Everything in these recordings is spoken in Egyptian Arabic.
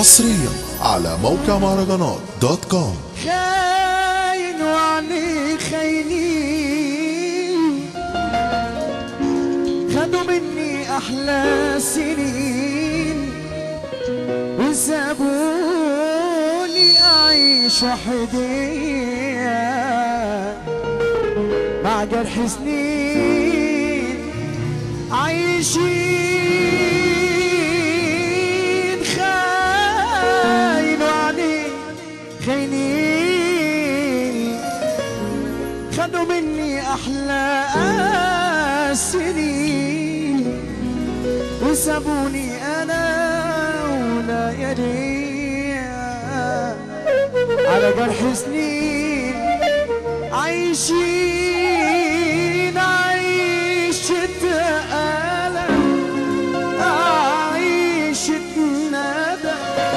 حصريا على موقع مهرجانات دوت كوم خاين وعليه خاينين خدوا مني احلى سنين وسابوني اعيش وحدي مع جرح سنين عايشين خاين وعليه خاينين خدوا مني احلى سنين وسابوني انا وليالي على جرح سنين عايشين عيشة ألم عيشة ندم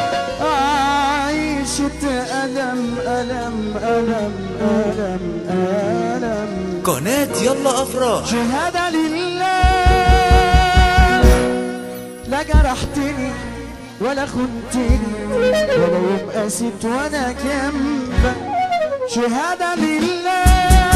عيشة ألم ألم ألم ألم ألم قناة يلا أفراح شهادة لله لا جرحتني ولا خنتني ولا يوم قسيت وانا جنبك شهادة لله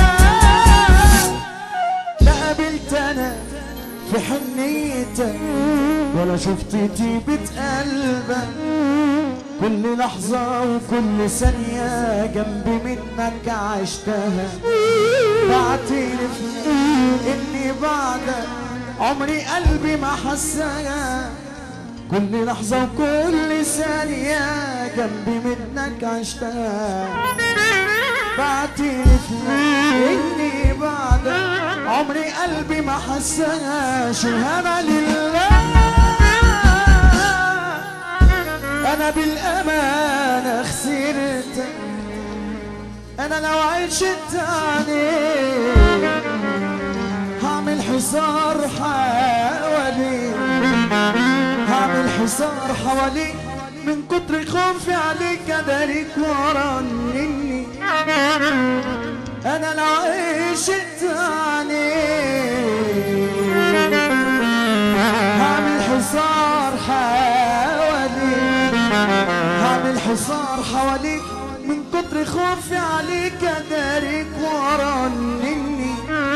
لا قابلت انا في حنيتك ولا شفت طيبة قلبك كل لحظة وكل ثانية جنبي منك عشتها بعترف اني بعدك عمري قلبي ما حسها كل لحظة وكل ثانية جنبي منك عشتها بعترف اني بعدك عمري قلبي ما حسها شهادة لله انا بالامانة خسرتك انا لو عشت عليك هعمل حصار حواليك هعمل حصار حواليك من كتر خوفي عليك اداريك ورا مني انا لو عشت عليك هعمل حصار حواليك هعمل حصار حواليك من كتر خوفي عليك اداريك ورا مني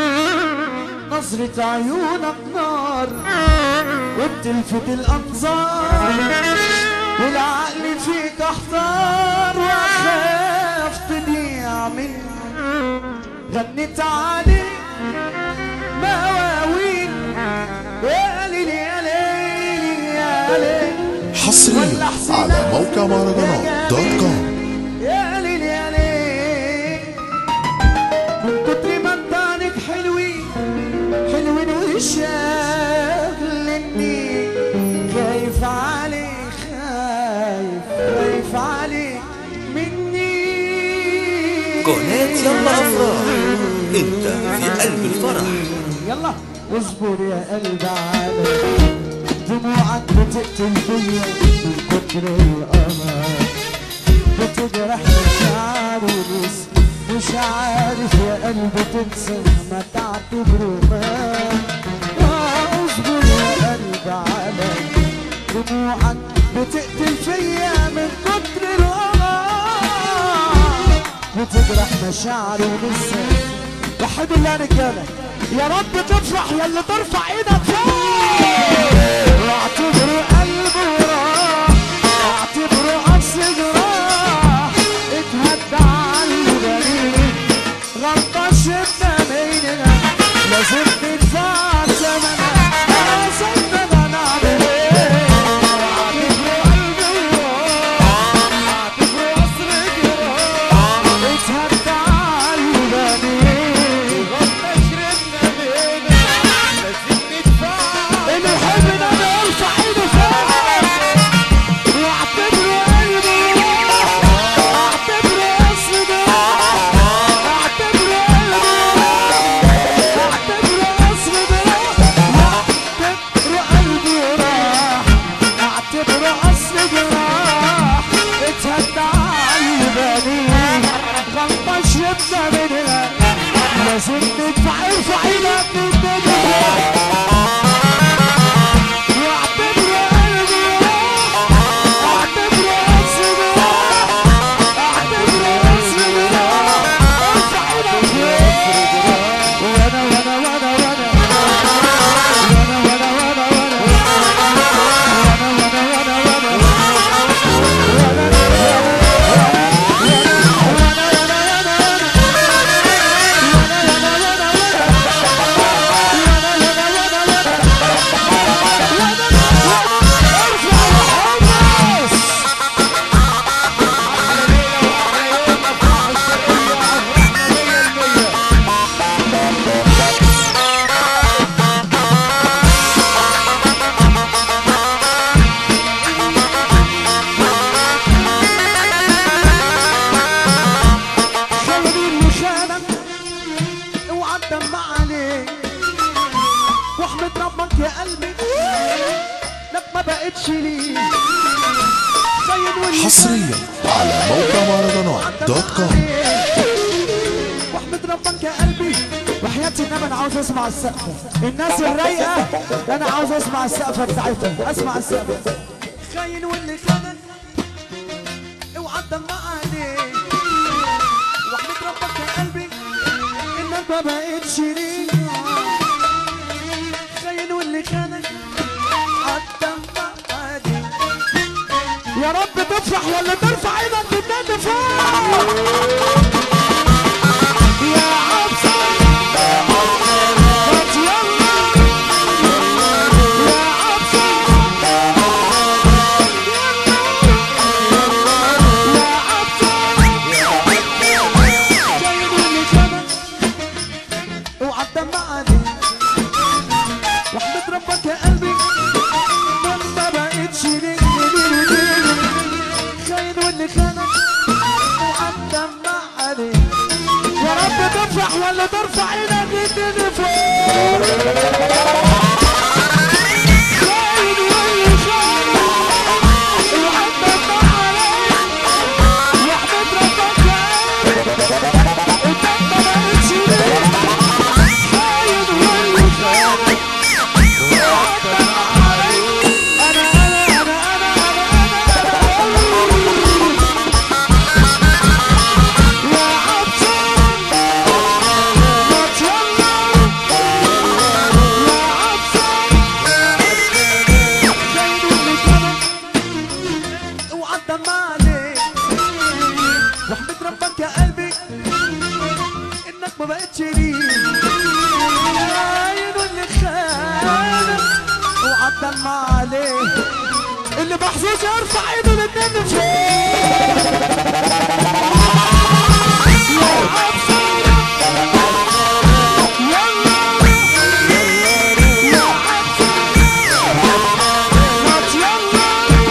نظرة عيونك نار وبتلفت الأنظار والعقل فيك احتار واخاف تضيع مني غنيت عليك مواويل يا ليل يا ليل يا ليل حصريا على موقع مهرجانات دوت كوم يا ليل يا ليل من كتر ما انت عنك حلوين حلوين وشاغلني خايف عليك خايف خايف عليك مني قناة يلا أفراح أنت في قلب الفرح يلا اصبر يا قلب على دموعك بتقتل فيا من كتر القمر بتجرح مشاعري لسه مش عارف يا قلبي تنسى ما تعتبره مات آه، اصبر يا قلب على دموعك بتقتل فيا من كتر القمر بتجرح مشاعري لسه وحد الله يا رجاله يا رب تفرح يا اللي ترفع ايدك فوق واعتبره قلبه راح اعتبره اصل جراح اتهدى على البريد غلطة شفنا بيننا لازم ندفع ثمنها انا صدق انا اعمل ايه اعتبره قلبه راح اعتبره اصل جراح اتهدى على البريد غلطة شربنا بينا لازم ندفع اللي يحبنا بيرفع ايده فوق واعتبره قلبه اعتبره اصل جراح اعتبره قلبه اعتبره اصل جراح بقتش ليه خاين واللي حصريا على موقع مهرجانات دوت كوم واحمد ربك يا قلبي وحياتي النبي انا عاوز اسمع السقفه الناس الرايقه انا عاوز اسمع السقفه بتاعتهم اسمع السقفه خاين واللي خانك اوعى تدمع عليه واحمد ربك يا قلبي انك ما بقتش ليه خاين واللي خانك هتدمع عليه يا رب تفرح ولا ترفع ايدك بالنادي فوق يا عبسة قد يلا يا عبسة يا عبسة جاي مني كمان اوعى تدمعني واحمد ربك يا قلبي ما ما بقتش ليك خاين واللي خانك اوعى تدمعني يا رب تفرح ولا ترفع ايدك ايديني فوق خاين واللي خانك اوعى تدمعني واحمد ربك يا قلبي انت ما بقتش ليك خاين واللي خانك اوعى تدمعني انا انا انا انا انا انا يا عبسة ما تيلا يا عبسة خاين واللي خانك اوعى تدمعني واحمد ربك يا قلبي انك ما بقتش لي خاين واللي خانك اوعى تدمع عليه اللي محظوظ يرفع ايده الاتنين فوق يا عبسة يلا يا عبسة ما تيلا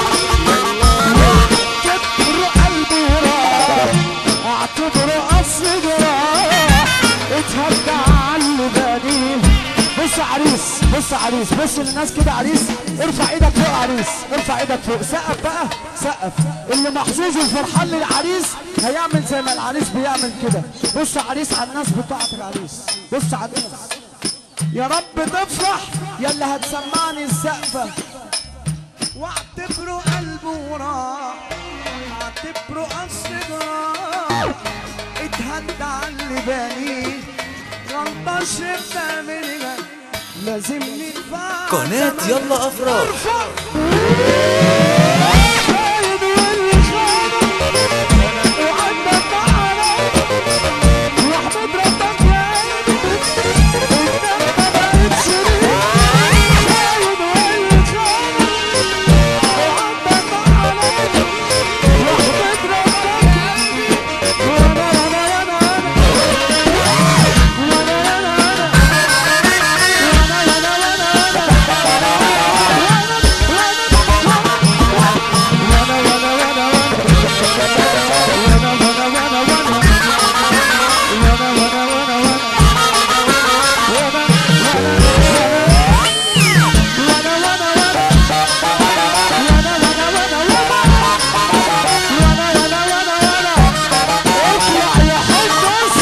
اعتبره قلبي راح اعتبره اصل جراح اتهدى على اللي بنيه بص يا عريس بص يا عريس بص للناس كده عريس ارفع ايدك فوق يا عريس ارفع ايدك فوق سقف بقى سقف اللي محظوظ وفرحان للعريس هيعمل زي ما العريس بيعمل كده بص يا عريس على الناس بتاعت العريس بص على الناس يا رب تفرح يا اللي هتسمعني السقفه واعتبره قلبه وراح اعتبره اصل جراح اتهدى على اللي بانيه غلطة شفنا منها لازم ندفع قناة يلا أفراح خاين واللي خانك وعندك معانا واحمد ربك يا قلبي انك ما بقتش ليه خاين واللي خانك وعندك معانا واحمد ربك يا قلبي وانا انا انا انا وانا انا انا وانا انا انا اطلع يا حدث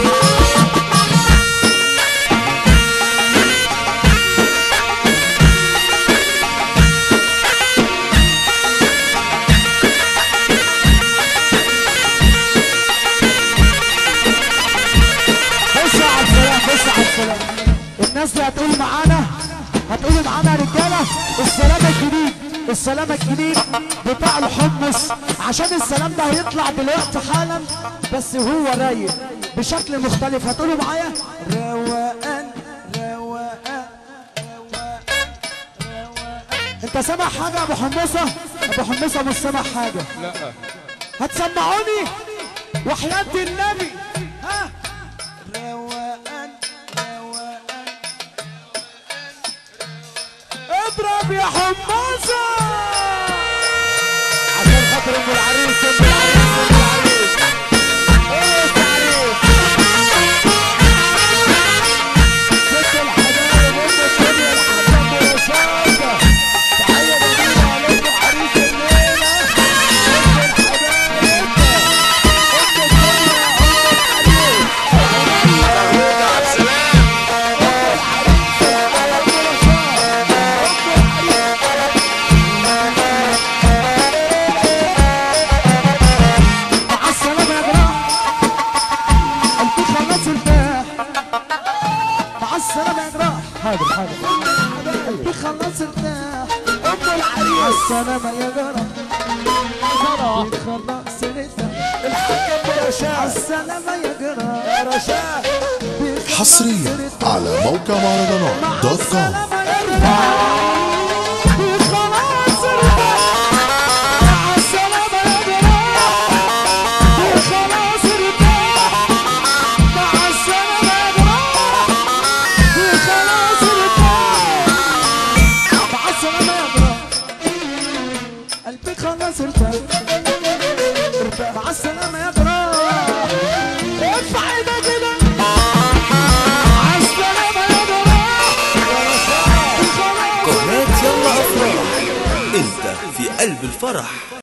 بص على السلام بص على السلام الناس دي هتقول معانا هتقولوا معانا يا رجاله السلام الجديد السلام الجديد بتاع الحمص عشان السلام ده هيطلع دلوقتي حالا بس هو رايق بشكل مختلف هتقولوا معايا روقان روقان روقان انت سامع حاجه يا ابو حمصه ابو حمصه مش سامع حاجه لا هتسمعوني وحياة النبي ها روقان روقان اضرب يا حمصة عشان خاطر ام العريس ام العريس ام العريس ايه يا عريس ست الحبايب ام الدنيا الحاجة ام رشادة تحية جميلة يا جراح حاضر حاضر قلبي خلاص ارتاح ام العريس السلامة يا جراح قلبي خلاص ارتاح الحاج ابو رشاد السلامة يا جراح يا رشاد حصريا على موقع مهرجانات دوت كوم خلاص ارتاح ارتاح مع السلامة يا جراح ارفع ايدك كده مع السلامة يا جراح قناة يلا أفراح أنت في قلب الفرح